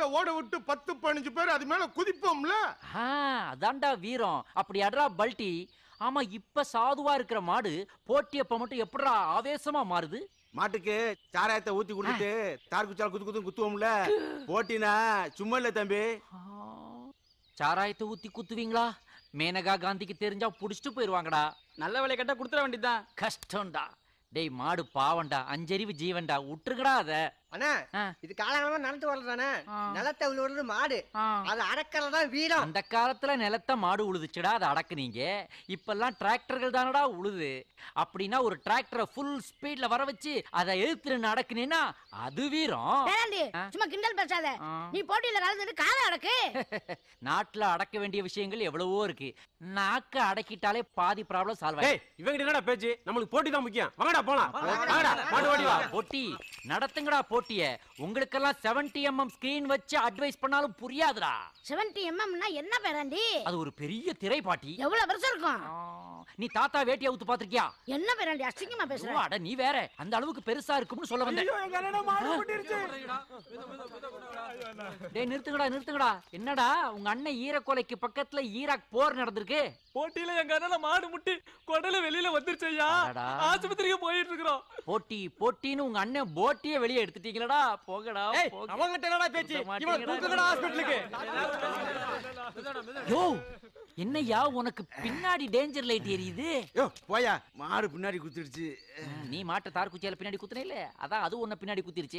மாட்டை ஓட விட்டு பத்து பதினஞ்சு பேர் அது மேல குதிப்போம்ல ஆ, அதான்டா வீரம் அப்படி அட்ரா பல்ட்டி ஆமா இப்ப சாதுவா இருக்கிற மாடு போட்டியப்ப மட்டும் எப்படிடா ஆவேசமா மாறுது மாட்டுக்கு சாராயத்தை ஊத்தி கொடுத்துட்டு தார் குச்சால் குத்து குத்து குத்துவோம்ல போட்டினா சும்மா இல்ல தம்பி ஆ, சாராயத்தை ஊத்தி குத்துவீங்களா மேனகா காந்திக்கு தெரிஞ்சா புடிச்சிட்டு போயிருவாங்கடா நல்ல வேலை கட்ட கொடுத்துட வேண்டியதுதான் கஷ்டம்டா டேய் மாடு பாவம்டா அஞ்சறிவு ஜீவன்டா விட்டுருக்கடா அத அண்ணா ஆ. இது காலகாலமா நடந்து வர்றதானே ஆ. நிலத்தை விழுறது மாடு ஆ. அது அடக்கறதான் வீரம் அந்த காலத்துல நிலத்த மாடு உழுதுச்சுடா அதை அடக்குனீங்க இப்பெல்லாம் டிராக்டர்கள் தானடா உழுது அப்படின்னா ஒரு டிராக்டரை ஃபுல் ஸ்பீட்ல வர வச்சு அதை எழுத்து நின்னு அடக்குனீன்னா அது வீரம் பேராண்டி ஆ. சும்மா கிண்டல் பேசாத ஆ. நீ போட்டியில கலந்துட்டு காலை அடக்கு நாட்டுல அடக்க வேண்டிய விஷயங்கள் எவ்வளவோ இருக்கு நாக்க அடக்கிட்டாலே பாதி ப்ராப்ளம் சால்வ் டேய் இவங்க என்னடா பேச்சு நம்மளுக்கு போட்டி தான் முக்கியம் வாங்கடா போலாம் வாங்கடா மாட்டு ஓடி வா போட்டி நடத்துங்கடா போட்டிய உங்களுக்கெல்லாம் 70 எம்எம் ஸ்கிரீன் வச்சு அட்வைஸ் பண்ணாலும் புரியாதுடா செவன்டி எம்எம்னா என்ன பேராண்டி அது ஒரு பெரிய திரை பாட்டி எவ்வளவு பெருசா இருக்கும் ஆ, நீ தாத்தா வேட்டி அவுத்து பாத்திருக்கியா என்ன பேராண்டி அசிங்கமா பேசுற அட நீ வேற அந்த அளவுக்கு பெருசா இருக்கும்னு சொல்ல வந்தேன் டேய் நிறுத்துங்கடா நிறுத்துங்கடா என்னடா உங்க அண்ணன் ஈரக்கொலைக்கு பக்கத்துல ஈராக் போர் நடந்திருக்கு போட்டியில எங்க அண்ணன் மாடு முட்டி குடல வெளியில வந்துருச்சு ஐயா அடடா. ஆஸ்பத்திரிக்கு போயிட்டு இருக்கிறோம் போட்டி போட்டின்னு உங்க அண்ணன் போட்டியே வெளியே எடுத்துட்டீங்களடா போகடா போக. அவங்கிட்ட என்னடா பேச்சு விட இவனை மாட்டீங்கடா. தூக்குங்கடா ஹாஸ்பிட்டலுக்கு யோ என்னய்யா உனக்கு பின்னாடி டேஞ்சர் லைட் எரியுது யோ போயா மாடு பின்னாடி குத்திடுச்சு நீ மாட்டை தார் குச்சியால பின்னாடி குத்துனே இல்ல அதான் அது உன்னை பின்னாடி குத்திருச்சு